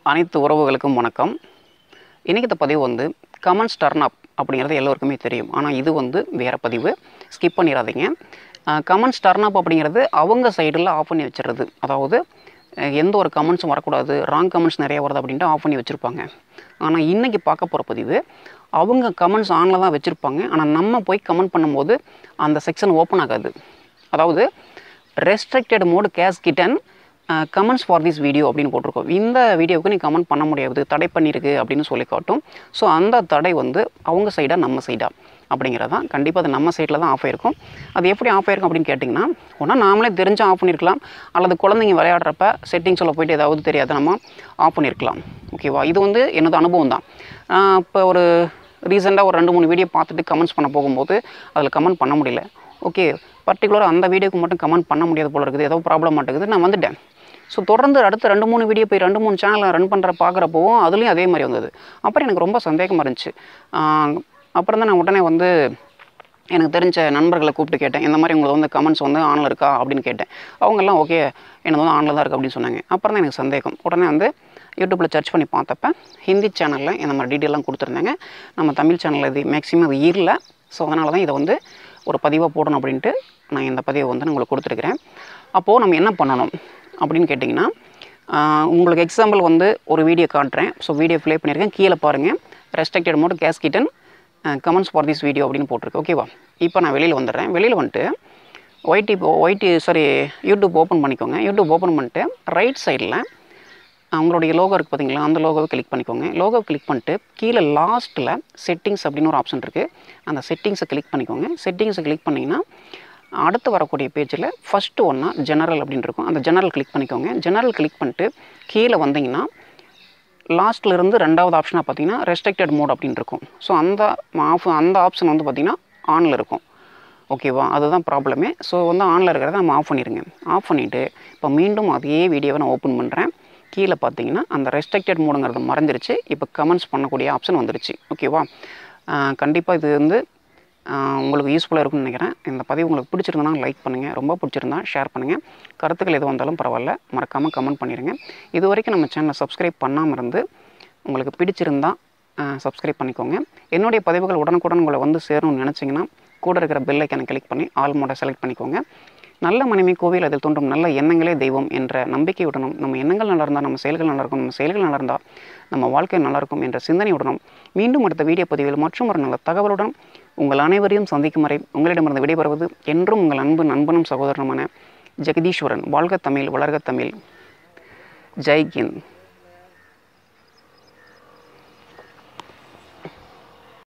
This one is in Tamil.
அனைத்து உறவுகளுக்கும் வணக்கம் இன்றைக்கி இந்த பதிவு வந்து கமெண்ட்ஸ் டர்ன் அப் அப்படிங்கிறது எல்லோருக்குமே தெரியும் ஆனால் இது வந்து வேறு பதிவு ஸ்கிப் பண்ணிடாதீங்க கமெண்ட்ஸ் டர்ன் அப் அப்படிங்கிறது அவங்க சைடில் ஆஃப் பண்ணி வச்சிடுறது அதாவது அஹ், எந்த ஒரு கமெண்ட்ஸும் வரக்கூடாது ராங் கமெண்ட்ஸ் நிறைய வருது அப்படின்ட்டு ஆஃப் பண்ணி வச்சுருப்பாங்க ஆனால் இன்றைக்கி பார்க்க போகிற பதிவு அவங்க கமெண்ட்ஸ் ஆனில் தான் வச்சுருப்பாங்க ஆனால் நம்ம போய் கமெண்ட் பண்ணும்போது அந்த செக்ஷன் ஓப்பன் ஆகாது அதாவது restricted mode has hidden comments for this video அப்படின்னு போட்டிருக்கோம் இந்த வீடியோவுக்கு நீ கமெண்ட் பண்ண முடியாது தடை பண்ணியிருக்கு அப்படின்னு சொல்லி காட்டும் ஸோ அந்த தடை வந்து அவங்க சைடா நம்ம சைடா அப்படிங்கிறது தான் கண்டிப்பாக அது நம்ம சைடில் தான் ஆஃப் ஆயிருக்கும் அது எப்படி ஆஃப் ஆயிருக்கும் அப்படின்னு கேட்டிங்கன்னா ஒன்றா நாமளே தெரிஞ்சு ஆஃப் பண்ணியிருக்கலாம் அல்லது குழந்தைங்க விளையாடுறப்ப செட்டிங்ஸில் போயிட்டு ஏதாவது தெரியாத நம்ம ஆஃப் பண்ணியிருக்கலாம் ஓகேவா இது வந்து எனது அனுபவம் தான் இப்போ ஒரு ரீசெண்டாக ஒரு ரெண்டு மூணு வீடியோ பார்த்துட்டு கமெண்ட்ஸ் பண்ண போகும்போது அதில் கமெண்ட் பண்ண முடியல ஓகே பர்டிகுலராக அந்த வீடியோக்கு மட்டும் கமெண்ட் பண்ண முடியாது போல இருக்குது ஏதோ ப்ராப்ளம் மாட்டேங்குது நான் வந்துட்டேன் ஸோ தொடர்ந்து அடுத்து ரெண்டு மூணு வீடியோ போய் ரெண்டு மூணு சேனலை ரன் பண்ணுற பார்க்குறப்போவும் அதுலேயும் அதே மாதிரி வந்தது அப்புறம் எனக்கு ரொம்ப சந்தேகமாக இருந்துச்சு ஆஹ் அப்புறம் தான் நான் உடனே வந்து எனக்கு தெரிஞ்ச நண்பர்களை கூப்பிட்டு கேட்டேன் இந்த மாதிரி உங்களுக்கு வந்து கமெண்ட்ஸ் வந்து ஆனில் இருக்கா அப்படின்னு கேட்டேன் அவங்கெல்லாம் ஓகே எனக்கு வந்து ஆனில் தான் இருக்குது அப்படின்னு சொன்னாங்க அப்புறம் தான் எனக்கு சந்தேகம் உடனே வந்து யூடியூப்பில் சர்ச் பண்ணி பார்த்தப்ப ஹிந்தி சேனலில் இந்த மாதிரி டீட்டெயிலாம் கொடுத்துருந்தாங்க நம்ம தமிழ் சேனலில் இது மேக்ஸிமம் அது இல்லை ஸோ அதனால தான் இதை வந்து ஒரு பதிவாக போடணும் அப்படின்ட்டு நான் இந்த பதிவை வந்து நான் உங்களுக்கு கொடுத்துருக்குறேன் அப்போது நம்ம என்ன பண்ணணும் அப்படின்னு கேட்டிங்கன்னா ஆஹ் உங்களுக்கு எக்ஸாம்பிள் வந்து ஒரு வீடியோ காட்டுறேன் ஸோ வீடியோ ப்ளே பண்ணியிருக்கேன் கீழே பாருங்கள் restricted mode has hidden comments for this video அப்படின்னு போட்டிருக்கு ஓகேவா இப்போ நான் வெளியில் வந்துடுறேன் வெளியில் வந்துட்டு YT YT sorry YouTube open பண்ணிக்கோங்க யூடியூப் ஓப்பன் பண்ணிட்டு ரைட் சைடில் அவங்களுடைய லோகோ இருக்குது பார்த்தீங்களா அந்த லோகோவை கிளிக் பண்ணிக்கோங்க லோகோ கிளிக் பண்ணிட்டு கீழே லாஸ்ட்டில் செட்டிங்ஸ் அப்படின்னு ஒரு ஆப்ஷன் இருக்குது அந்த செட்டிங்ஸை கிளிக் பண்ணிக்கோங்க செட்டிங்ஸை கிளிக் பண்ணிங்கன்னா அடுத்து வரக்கூடிய பேஜில் ஃபஸ்ட்டு ஒன்றா ஜெனரல் அப்படின்னு இருக்கும் அந்த ஜெனரல் கிளிக் பண்ணிக்கோங்க ஜெனரல் கிளிக் பண்ணிட்டு கீழே வந்தீங்கன்னா லாஸ்ட்ல இருந்து ரெண்டாவது ஆப்ஷனாக பார்த்தீங்கன்னா ரெஸ்ட்ரிக்டட் மோட் அப்படின்னு இருக்கும் ஸோ அந்த ஆஃப் அந்த ஆப்ஷன் வந்து பார்த்தீங்கன்னா ஆனில் இருக்கும் ஓகேவா அதுதான் ப்ராப்ளமே ஸோ வந்து ஆனில் இருக்கிறத நம்ம ஆஃப் பண்ணிடுங்க ஆஃப் பண்ணிவிட்டு இப்போ மீண்டும் அதே வீடியோவை நான் ஓப்பன் பண்ணுறேன் கீழே பார்த்தீங்கன்னா அந்த ரெஸ்ட்ரிக்டட் மோடுங்கிறது மறைஞ்சிருச்சு இப்போ கமெண்ட்ஸ் பண்ணக்கூடிய ஆப்ஷன் வந்துருச்சு ஓகேவா கண்டிப்பாக இது வந்து ஆஹ் உங்களுக்கு யூஸ்ஃபுல்லாக இருக்கும்னு நினைக்கிறேன் இந்த பதிவு உங்களுக்கு பிடிச்சிருந்தனா லைக் பண்ணுங்கள் ரொம்ப பிடிச்சிருந்தா ஷேர் பண்ணுங்கள் கருத்துக்கள் எது வந்தாலும் பரவாயில்ல மறக்காமல் கமெண்ட் பண்ணிடுங்க இது வரைக்கும் நம்ம சேனலை சப்ஸ்கிரைப் பண்ணாமல் இருந்து உங்களுக்கு பிடிச்சிருந்தா சப்ஸ்கிரைப் பண்ணிக்கோங்க என்னுடைய பதிவுகள் உடனுக்குடன் உங்களை வந்து சேரணும்னு நினச்சிங்கன்னா கூட இருக்கிற பெல் ஐக்கனை கிளிக் பண்ணி ஆல் மோட செலக்ட் பண்ணிக்கோங்க நல்ல மனைவி கோவில் அதில் தோன்றும் நல்ல எண்ணங்களே தெய்வம் என்ற நம்பிக்கையுடனும் நம்ம எண்ணங்கள் நல்லா இருந்தால் நம்ம செயல்கள் நல்லா இருக்கும் நம்ம செயல்கள் நல்லா இருந்தால் நம்ம வாழ்க்கை நல்லா இருக்கும் என்ற சிந்தனையுடனும் மீண்டும் அடுத்த வீடியோ பதிவில் மற்றும் ஒரு நல்ல தகவலுடன் உங்கள் அனைவரையும் சந்திக்கும் வரை உங்களிடமிருந்து விடைபெறுவது என்றும் உங்கள் அன்பு நண்பனும் சகோதரனுமான ஜெகதீஸ்வரன் வாழ்க தமிழ் வளர்க தமிழ் ஜெய் ஹிந்த்